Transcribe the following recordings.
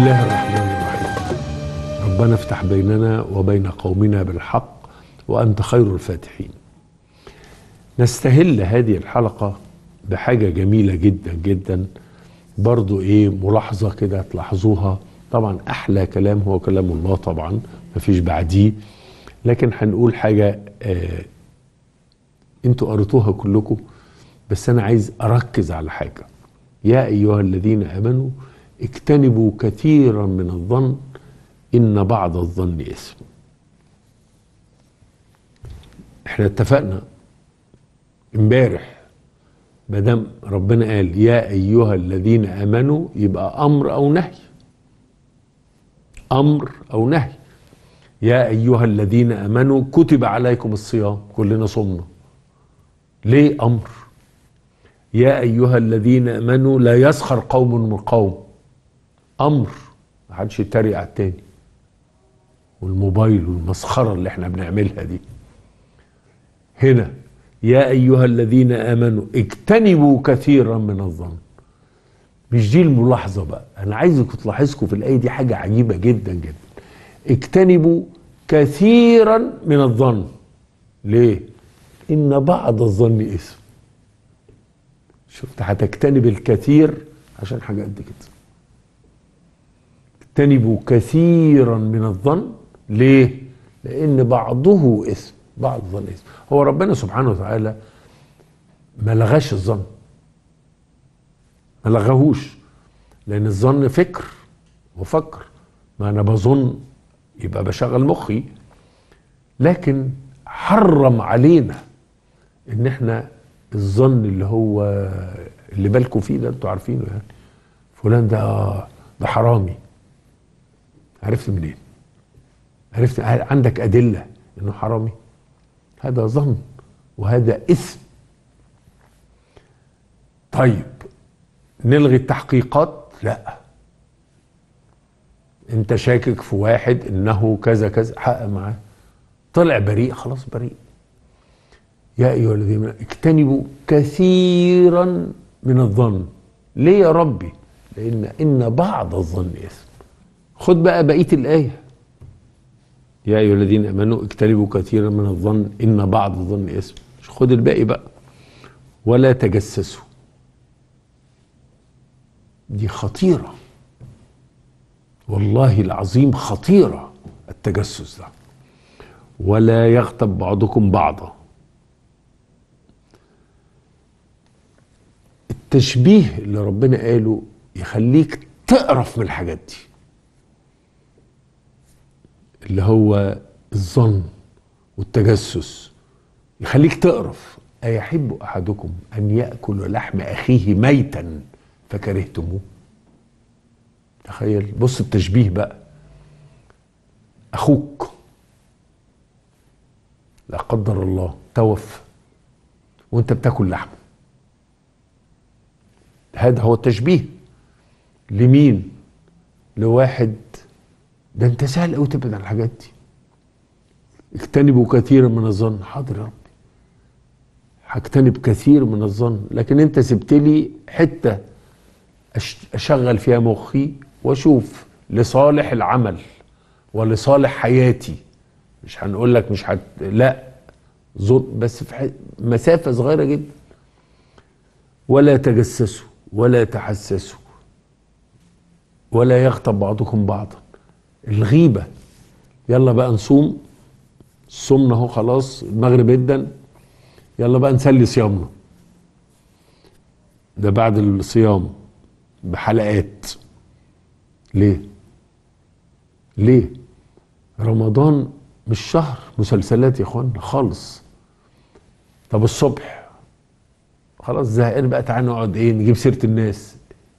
الله الرحمن الرحيم ربنا افتح بيننا وبين قومنا بالحق وأنت خير الفاتحين نستهل هذه الحلقة بحاجة جميلة جدا جدا برضو ايه ملاحظة كده تلاحظوها طبعا أحلى كلام هو كلام الله طبعا مفيش بعديه لكن هنقول حاجة آه انتوا قريتوها كلكم بس أنا عايز أركز على حاجة يا أيها الذين آمنوا اجتنبوا كثيرا من الظن إن بعض الظن إثم احنا اتفقنا امبارح ما دام ربنا قال يا ايها الذين امنوا يبقى امر او نهي امر او نهي يا ايها الذين امنوا كتب عليكم الصيام كلنا صمنا ليه امر يا ايها الذين امنوا لا يسخر قوم من قوم امر ما حدش يتريق على التاني والموبايل والمسخره اللي احنا بنعملها دي هنا يا ايها الذين امنوا اجتنبوا كثيرا من الظن مش دي الملاحظه بقى انا عايزكم تلاحظكم في الايه دي حاجه عجيبه جدا جدا اجتنبوا كثيرا من الظن ليه ان بعض الظن اثم شفت هتجتنب الكثير عشان حاجه قد كده اجتنبوا كثيرا من الظن ليه لان بعضه اثم بعض الظن اثم هو ربنا سبحانه وتعالى ما لغاش الظن ما لغاهوش لان الظن فكر وفكر ما انا بظن يبقى بشغل مخي لكن حرم علينا ان احنا الظن اللي هو اللي بالكم فيه ده انتوا عارفينه يعني فلان ده ده حرامي عرفت منين عرفت عندك ادله انه حرامي هذا ظن وهذا اثم طيب نلغي التحقيقات لا انت شاكك في واحد انه كذا كذا حقق معاه طلع بريء خلاص بريء يا ايها الذين اجتنبوا كثيرا من الظن ليه يا ربي لان ان بعض الظن اثم خد بقى بقيه الايه يا ايها الذين امنوا اجتنبوا كثيرا من الظن ان بعض الظن اثم خد الباقي بقى ولا تجسسوا دي خطيره والله العظيم خطيره التجسس ده ولا يغتب بعضكم بعضا التشبيه اللي ربنا قاله يخليك تقرف من الحاجات دي اللي هو الظن والتجسس يخليك تقرف أيحب أحدكم أن يأكل لحم أخيه ميتا فكرهتموه تخيل بص التشبيه بقى أخوك لا قدر الله توفى وانت بتاكل لحمه هذا هو التشبيه لمين لواحد ده انت سهل قوي تبعد عن الحاجات دي اجتنبوا كثيرا من الظن حاضر يا ربي هجتنب كثير من الظن لكن انت سبت لي حته اشغل فيها مخي واشوف لصالح العمل ولصالح حياتي مش هنقول لك مش هت... لا ظلم بس في ح... مسافه صغيره جدا ولا تجسسوا ولا تحسسوا ولا يغتب بعضكم بعضا الغيبة يلا بقى نصوم صمنا اهو خلاص المغرب ادن يلا بقى نسلي صيامنا ده بعد الصيام بحلقات ليه ليه رمضان مش شهر مسلسلات يا اخوانا خالص طب الصبح خلاص زهقان بقى تعالى نقعد ايه نجيب سيره الناس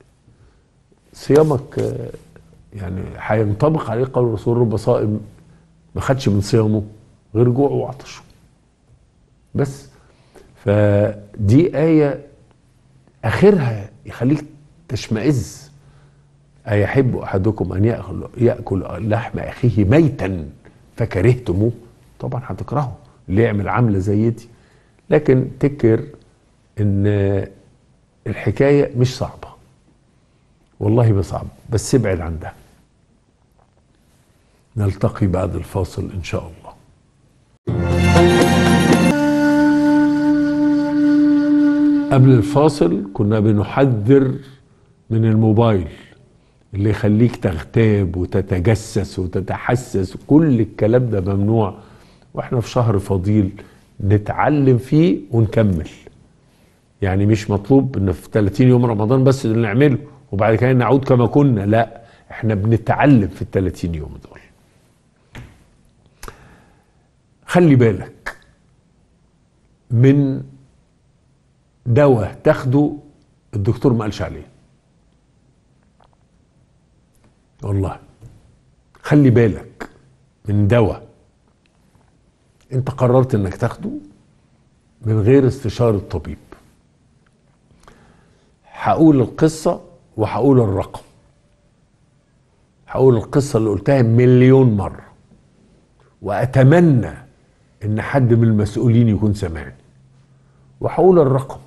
صيامك يعني هينطبق عليه قول الرسول رب صائم ما خدش من صيامه غير جوع وعطش بس فدي آية آخرها يخليك تشمئز أيحب أحدكم أن يأكل, يأكل لحم أخيه ميتا فكرهتموه طبعا هتكرهه اللي يعمل عملة زي دي لكن تكر ان الحكاية مش صعبة والله ما صعب بس ابعد عن ده نلتقي بعد الفاصل ان شاء الله قبل الفاصل كنا بنحذر من الموبايل اللي يخليك تغتاب وتتجسس وتتحسس كل الكلام ده ممنوع واحنا في شهر فضيل نتعلم فيه ونكمل يعني مش مطلوب ان في 30 يوم رمضان بس اللي نعمله وبعد كده نعود كما كنا لا احنا بنتعلم في ال 30 يوم دول خلي بالك من دواء تاخده الدكتور ما قالش عليه والله خلي بالك من دواء انت قررت انك تاخده من غير استشارة الطبيب هقول القصة وهقول الرقم هقول القصة اللي قلتها مليون مرة وأتمنى إن حد من المسؤولين يكون سمعني وهقول الرقم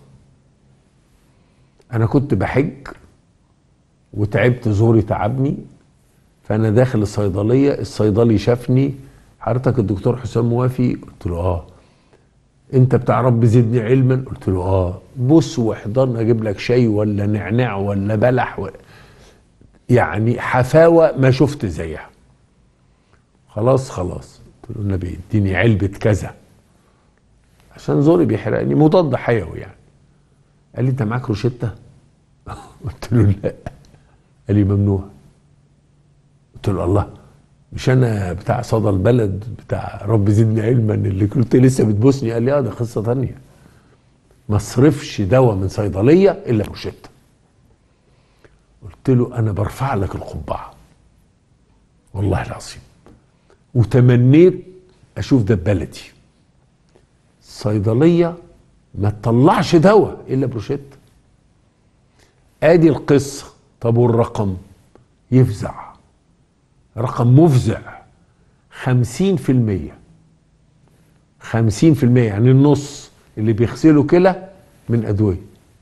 أنا كنت بحج وتعبت زوري تعبني فأنا داخل الصيدلية الصيدلي شافني حضرتك الدكتور حسام موافي قلت له اه انت بتاع رب زدني علما قلت له اه بص واحضرنا اجيب لك شاي ولا نعناع ولا بلح و... يعني حفاوه ما شفت زيها خلاص خلاص قلت له النبي اديني علبه كذا عشان زوري بيحرقني مضاد حيوي يعني قال لي انت معاك روشته قلت له لا قال لي ممنوع قلت له الله مش انا بتاع صدى البلد بتاع رب زدني علما اللي كنت لسه بتبوسني قال لي اه ده قصه ثانيه ما اصرفش دواء من صيدليه الا بروشته قلت له انا برفع لك القبعه والله العظيم وتمنيت اشوف ده بلدي صيدليه ما تطلعش دواء الا بروشته ادي القصه طب والرقم يفزع رقم مفزع خمسين في المية خمسين في المية يعني النص اللي بيغسلوا كلى من أدوية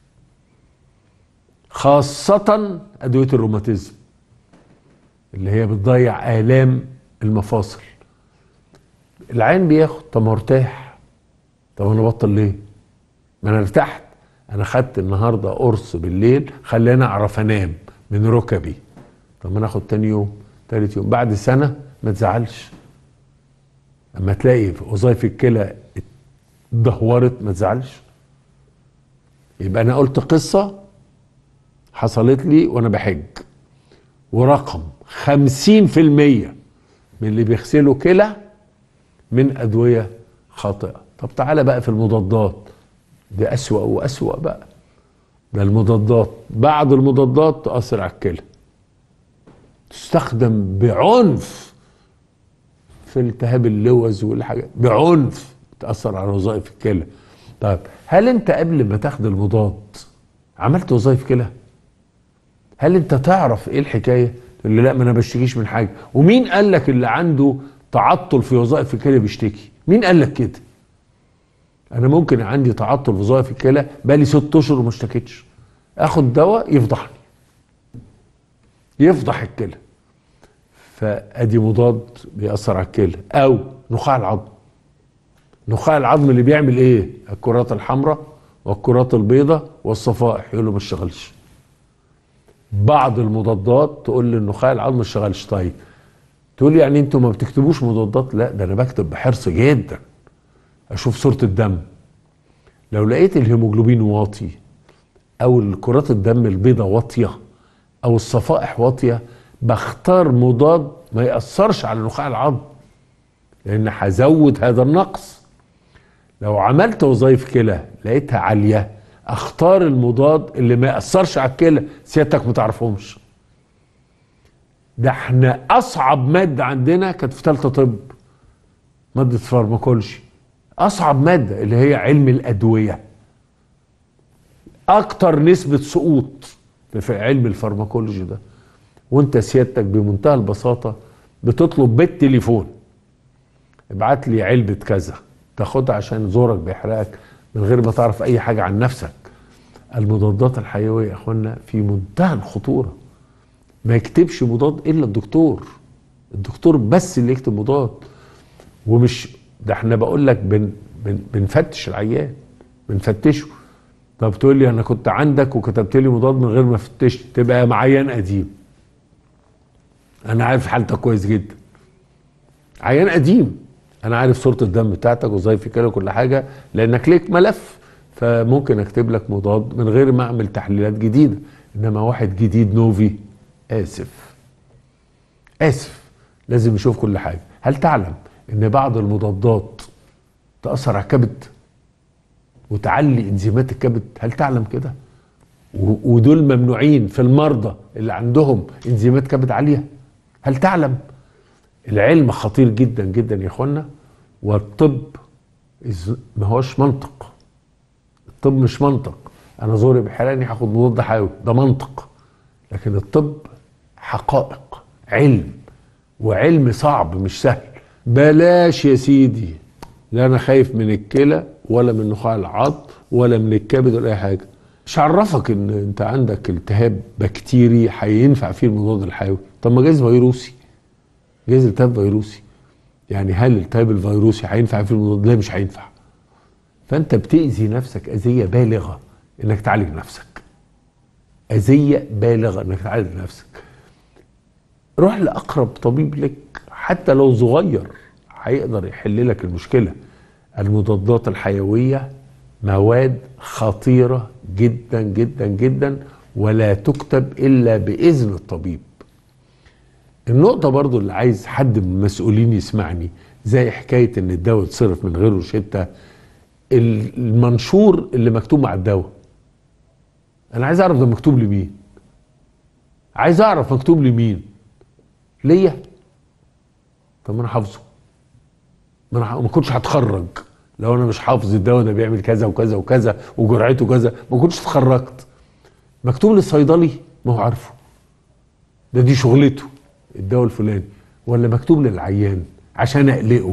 خاصة أدوية الروماتيزم اللي هي بتضيع آلام المفاصل العين بياخد طب ما ارتاح طب انا بطل ليه؟ ما انا ارتحت انا خدت النهارده قرص بالليل خلاني اعرف انام من ركبي طب ما انا اخد تاني يوم تالت يوم بعد سنه ما تزعلش اما تلاقي وظائف الكلى اتدهورت ما تزعلش يبقى انا قلت قصه حصلت لي وانا بحج ورقم خمسين في المية من اللي بيغسلوا كلى من أدوية خاطئة طب تعالى بقى في المضادات دي أسوأ وأسوأ بقى ده المضادات بعض المضادات تؤثر على الكلى تستخدم بعنف في التهاب اللوز والحاجات بعنف تأثر على وظائف الكلى طيب هل انت قبل ما تاخد المضاد عملت وظائف كلى هل انت تعرف ايه الحكايه تقول لي لا ما انا بشتكيش من حاجه ومين قال لك اللي عنده تعطل في وظائف الكلى بيشتكي مين قال لك كده انا ممكن عندي تعطل في وظائف الكلى بقالي ست اشهر وما اشتكيتش اخد دواء يفضحني يفضح الكلى فادي مضاد بيأثر على الكلى او نخاع العظم نخاع العظم اللي بيعمل ايه الكرات الحمراء والكرات البيضاء والصفائح يقول له ما اشتغلش بعض المضادات تقول لي النخاع العظم ما اشتغلش طيب تقول لي يعني انتوا ما بتكتبوش مضادات لا ده انا بكتب بحرص جدا اشوف صوره الدم لو لقيت الهيموجلوبين واطي او كرات الدم البيضاء واطيه او الصفائح واطيه بختار مضاد ما ياثرش على نخاع العظم لان هزود هذا النقص لو عملت وظائف كلى لقيتها عاليه اختار المضاد اللي ما ياثرش على الكلى سيادتك ما تعرفهمش ده احنا اصعب ماده عندنا كانت في ثالثه طب ماده فارماكولوجي اصعب ماده اللي هي علم الادويه اكتر نسبه سقوط في علم الفارماكولوجي ده وانت سيادتك بمنتهى البساطه بتطلب بالتليفون ابعت لي علبه كذا تاخدها عشان زورك بيحرقك من غير ما تعرف اي حاجه عن نفسك المضادات الحيويه يا اخوانا في منتهى الخطوره ما يكتبش مضاد الا الدكتور الدكتور بس اللي يكتب مضاد ومش ده احنا بقول لك بن بن بنفتش العيان بنفتشه طب تقول لي انا كنت عندك وكتبت لي مضاد من غير ما فتشت تبقى معين قديم انا عارف حالتك كويس جدا عيان قديم انا عارف صوره الدم بتاعتك وظايفك كده وكل حاجه لانك ليك ملف فممكن اكتب لك مضاد من غير ما اعمل تحليلات جديده انما واحد جديد نوفي اسف اسف لازم يشوف كل حاجه هل تعلم ان بعض المضادات تاثر على الكبد وتعلي انزيمات الكبد هل تعلم كده و- ودول ممنوعين في المرضى اللي عندهم انزيمات كبد عاليه هل تعلم العلم خطير جدا جدا يا اخوانا والطب إز- ما هوش منطق الطب مش منطق انا زوري بحراني هاخد مضاد حيوي ده منطق لكن الطب حقائق علم وعلم صعب مش سهل بلاش يا سيدي لا انا خايف من الكلى ولا من نخاع العظم ولا من الكبد ولا اي حاجه مش عرفك ان انت عندك التهاب بكتيري هينفع فيه المضاد الحيوي طب ما جايز فيروسي جايز التهاب فيروسي يعني هل الالتهاب الفيروسي هينفع فيه المضاد لا مش هينفع فانت بتاذي نفسك اذيه بالغه انك تعالج نفسك اذيه بالغه انك تعالج نفسك روح لاقرب طبيب لك حتى لو صغير هيقدر يحل لك المشكله المضادات الحيويه مواد خطيره جدا جدا جدا ولا تكتب الا باذن الطبيب النقطة برضو اللي عايز حد من المسؤولين يسمعني زي حكاية ان الدواء يتصرف من غير روشتة المنشور اللي مكتوب مع الدواء انا عايز اعرف ده مكتوب لمين عايز اعرف مكتوب لمين ليا طب ما انا حافظه ما انا ما كنتش هتخرج لو انا مش حافظ الدواء ده بيعمل كذا وكذا وكذا وجرعته كذا ما كنتش اتخرجت مكتوب للصيدلي ما هو عارفه ده دي شغلته الدواء الفلاني ولا مكتوب للعيان عشان اقلقه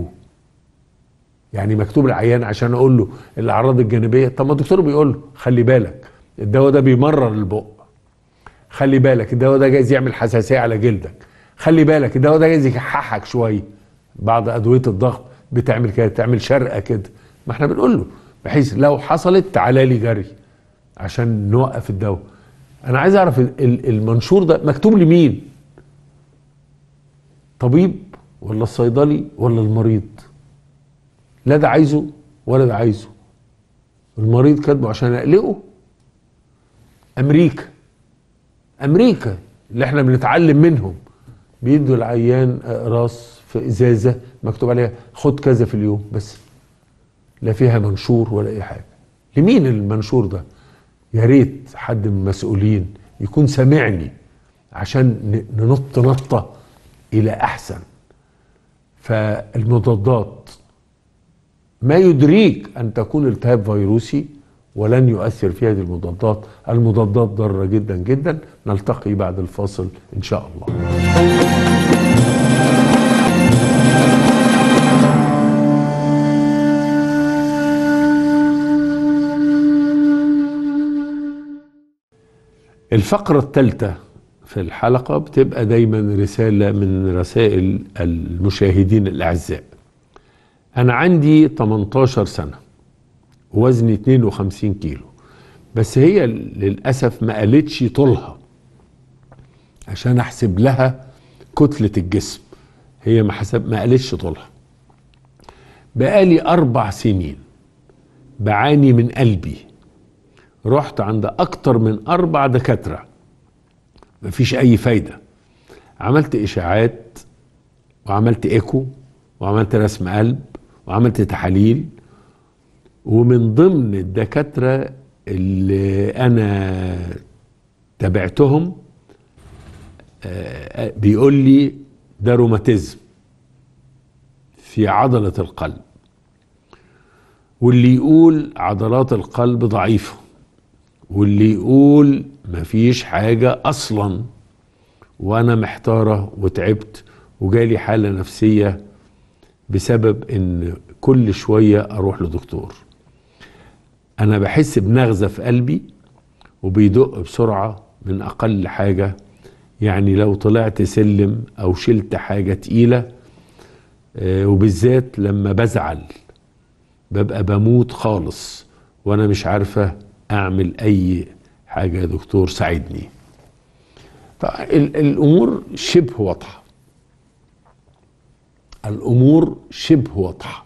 يعني مكتوب للعيان عشان اقول له الاعراض الجانبيه طب ما الدكتور بيقول له خلي بالك الدواء ده بيمرر البق خلي بالك الدواء ده جايز يعمل حساسيه على جلدك خلي بالك الدواء ده جايز يكححك شويه بعض ادويه الضغط بتعمل كده تعمل شرقه كده ما احنا بنقول له بحيث لو حصلت تعالى لي جري عشان نوقف الدواء انا عايز اعرف ال- ال- المنشور ده مكتوب لمين طبيب ولا الصيدلي ولا المريض لا ده عايزه ولا ده عايزه المريض كاتبه عشان اقلقه امريكا امريكا اللي احنا بنتعلم منهم بيدوا العيان اقراص في ازازه مكتوب عليها خد كذا في اليوم بس لا فيها منشور ولا اي حاجه لمين المنشور ده يا ريت حد من المسؤولين يكون سامعني عشان ن- ننط نطه الى احسن فالمضادات ما يدريك ان تكون التهاب فيروسي ولن يؤثر في هذه المضادات المضادات ضاره جدا جدا نلتقي بعد الفاصل ان شاء الله الفقرة الثالثة في الحلقة بتبقى دايما رسالة من رسائل المشاهدين الأعزاء أنا عندي 18 سنة وزني 52 كيلو بس هي للأسف ما قالتش طولها عشان أحسب لها كتلة الجسم هي ما حسب ما قالتش طولها بقالي أربع سنين بعاني من قلبي رحت عند اكتر من اربع دكاتره مفيش اي فايده عملت اشاعات وعملت ايكو وعملت رسم قلب وعملت تحاليل ومن ضمن الدكاتره اللي انا تابعتهم آه، بيقول لي ده روماتيزم في عضله القلب واللي يقول عضلات القلب ضعيفه واللي يقول مفيش حاجة أصلا وأنا محتارة وتعبت وجالي حالة نفسية بسبب إن كل شوية أروح لدكتور أنا بحس بنغزة في قلبي وبيدق بسرعة من أقل حاجة يعني لو طلعت سلم او شلت حاجه تقيله آه، وبالذات لما بزعل ببقى بموت خالص وانا مش عارفه اعمل اي حاجه يا دكتور ساعدني طبعا ال- الامور شبه واضحه الامور شبه واضحه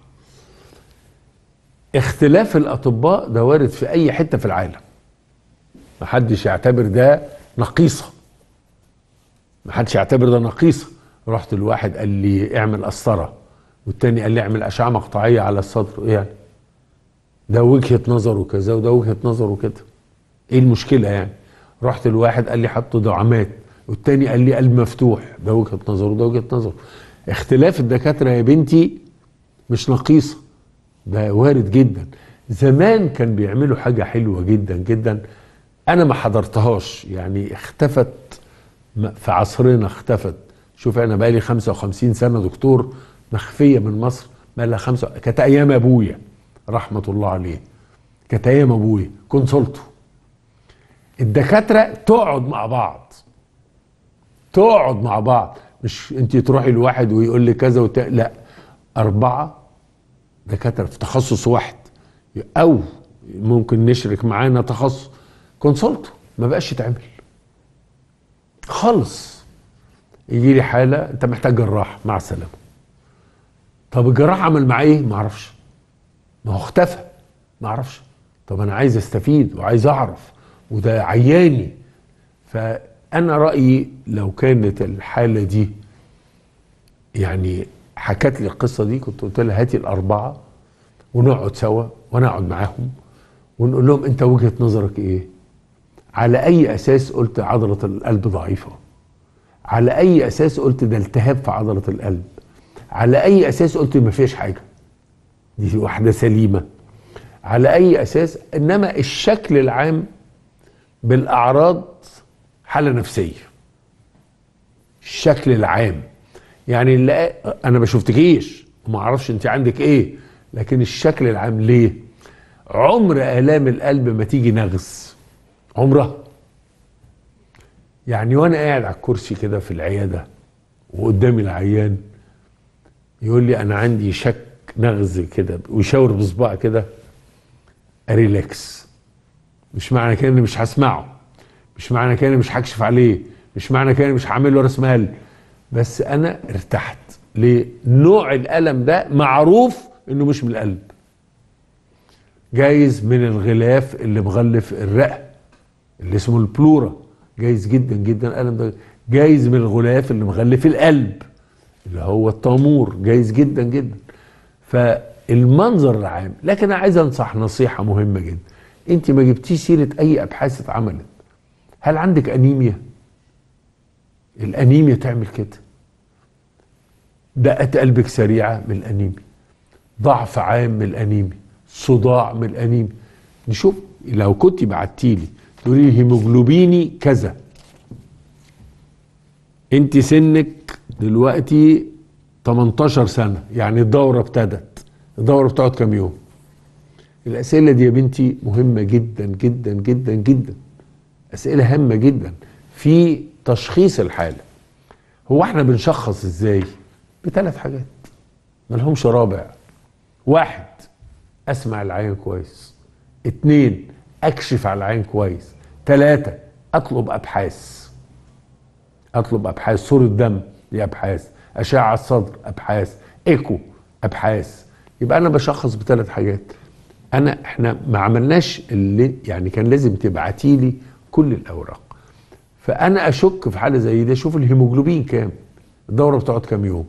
اختلاف الاطباء ده وارد في اي حته في العالم محدش يعتبر ده نقيصه محدش يعتبر ده نقيصه رحت لواحد قال لي اعمل قسطره والتاني قال لي اعمل اشعه مقطعيه على الصدر ايه يعني ده وجهه نظره كذا وده وجهه نظره كده ايه المشكله يعني رحت لواحد قال لي حط دعامات والتاني قال لي قلب مفتوح ده وجهه نظره وده وجهه نظره اختلاف الدكاتره يا بنتي مش نقيصه ده وارد جدا زمان كان بيعملوا حاجه حلوه جدا جدا انا ما حضرتهاش يعني اختفت م- في عصرنا اختفت شوف انا بقالي 55 سنه دكتور مخفيه من مصر بقى لها خمسة كانت ايام ابويا رحمه الله عليه كانت ايام ابويا كونسلته الدكاتره تقعد مع بعض تقعد مع بعض مش انت تروحي لواحد ويقول لي كذا وت... لا اربعه دكاتره في تخصص واحد او ممكن نشرك معانا تخصص كونسلت ما بقاش يتعمل خالص يجي لي حاله انت محتاج جراح مع السلامه طب الجراح عمل معاه ايه ما اعرفش ما هو اختفى ما اعرفش طب انا عايز استفيد وعايز اعرف وده عياني فانا رايي لو كانت الحاله دي يعني حكت لي القصه دي كنت قلت لها هاتي الاربعه ونقعد سوا وانا اقعد معاهم ونقول لهم انت وجهه نظرك ايه على اي اساس قلت عضله القلب ضعيفه على اي اساس قلت ده التهاب في عضله القلب على اي اساس قلت ما فيش حاجه دي واحده سليمه على اي اساس انما الشكل العام بالاعراض حاله نفسيه الشكل العام يعني اللي انا ما شفتكيش وما اعرفش انت عندك ايه لكن الشكل العام ليه عمر الام القلب ما تيجي نغز عمرها يعني وانا قاعد على الكرسي كده في العياده وقدامي العيان يقول لي انا عندي شك نغز كده ويشاور بصباعه كده اريلاكس مش معنى كده اني مش هسمعه مش معنى كده اني مش هكشف عليه مش معنى كده اني مش هعمل له راس مال بس انا ارتحت ليه نوع الالم ده معروف انه مش من القلب جايز من الغلاف اللي مغلف الرئه اللي اسمه البلورا جايز جدا جدا الالم ده جايز من الغلاف اللي مغلف القلب اللي هو الطامور جايز جدا جدا فالمنظر العام لكن انا عايز انصح نصيحه مهمه جدا انت ما جبتيش سيره اي ابحاث اتعملت هل عندك انيميا الانيميا تعمل كده دقات قلبك سريعه من الانيميا ضعف عام من الانيميا صداع من الانيميا نشوف لو كنت بعتيلي تقولي لي هيموجلوبيني كذا انت سنك دلوقتي 18 سنه يعني الدوره ابتدت الدوره بتقعد كام يوم الاسئله دي يا بنتي مهمه جدا جدا جدا جدا اسئله هامه جدا في تشخيص الحاله هو احنا بنشخص ازاي بثلاث حاجات ملهمش رابع واحد اسمع العين كويس اتنين اكشف على العين كويس تلاتة اطلب ابحاث اطلب ابحاث صورة دم دي ابحاث اشعة الصدر ابحاث ايكو ابحاث يبقى انا بشخص بثلاث حاجات انا احنا ما عملناش اللي يعني كان لازم تبعتي لي كل الاوراق فانا اشك في حاله زي دي اشوف الهيموجلوبين كام الدوره بتقعد كام يوم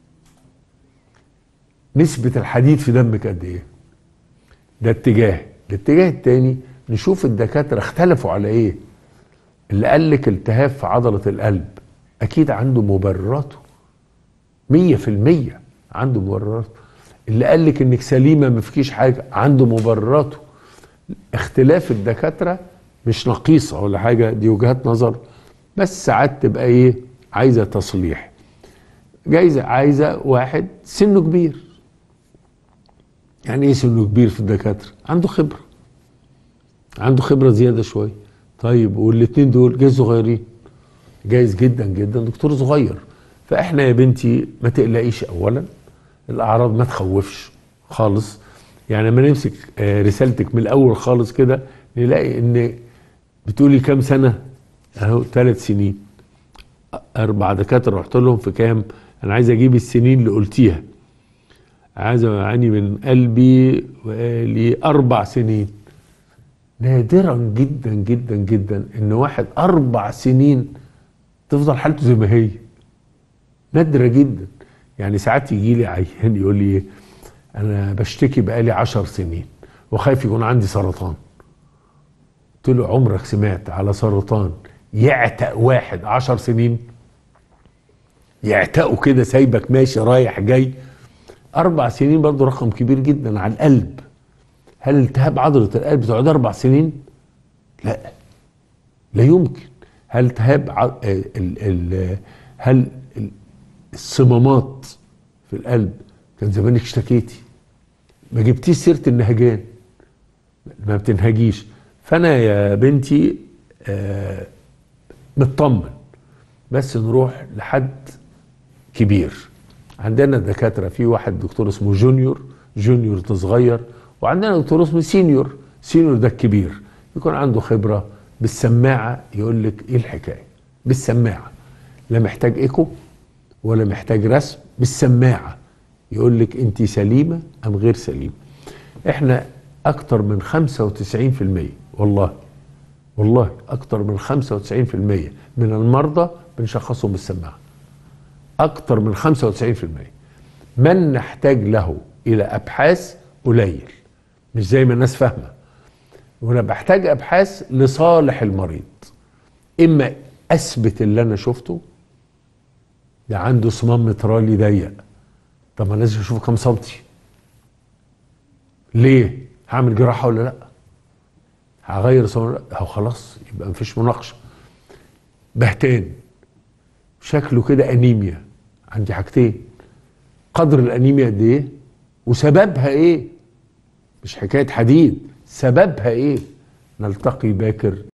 نسبه الحديد في دمك قد ايه ده اتجاه الاتجاه التاني نشوف الدكاتره اختلفوا على ايه اللي قال لك التهاب في عضله القلب اكيد عنده مبرراته مية في المية عنده مبرراته اللي قال لك انك سليمه ما فيكيش حاجه عنده مبرراته اختلاف الدكاتره مش نقيصه ولا حاجه دي وجهات نظر بس ساعات تبقى ايه عايزه تصليح جايزه عايزه واحد سنه كبير يعني ايه سنه كبير في الدكاتره عنده خبره عنده خبره زياده شويه طيب والاتنين دول جاي صغيرين جايز جدا جدا دكتور صغير فاحنا يا بنتي ما تقلقيش اولا الاعراض ما تخوفش خالص يعني لما نمسك آه، رسالتك من الاول خالص كده نلاقي ان بتقولي كام سنه اهو ثلاث سنين اربع دكاتره رحت لهم في كام انا عايز اجيب السنين اللي قلتيها عايز اعاني من قلبي وقالي اربع سنين نادرا جدا جدا جدا ان واحد اربع سنين تفضل حالته زي ما هي نادرة جدا يعني ساعات يجي لي عيان يقول لي إيه، انا بشتكي بقالي عشر سنين وخايف يكون عندي سرطان قلت له عمرك سمعت على سرطان يعتق واحد عشر سنين يعتقه كده سايبك ماشي رايح جاي اربع سنين برضه رقم كبير جدا على القلب هل التهاب عضلة القلب تقعد اربع سنين لا لا يمكن هل التهاب ع... ال... ال... هل ال- الصمامات في القلب كان زمانك اشتكيتي ما جبتيش سيره النهجان ما بتنهجيش فانا يا بنتي آه مطمن بس نروح لحد كبير عندنا دكاتره في واحد دكتور اسمه جونيور جونيور ده صغير وعندنا دكتور اسمه سينيور سينيور ده الكبير يكون عنده خبره بالسماعه يقول لك ايه الحكايه بالسماعه لا محتاج ايكو ولا محتاج رسم بالسماعه يقول لك انت سليمه ام غير سليمه احنا اكتر من 95% والله والله اكتر من 95% من المرضى بنشخصهم بالسماعه اكتر من 95% من نحتاج له الى ابحاث قليل مش زي ما الناس فاهمه وانا بحتاج ابحاث لصالح المريض اما اثبت اللي انا شفته ده عنده صمام مترالي ضيق طب ما لازم اشوف كام سنتي ليه هعمل جراحه ولا لا هغير صمام ولا لا هو خلاص يبقى مفيش مناقشه بهتان شكله كده انيميا عندي حاجتين قدر الانيميا قد ايه وسببها ايه مش حكايه حديد سببها ايه نلتقي باكر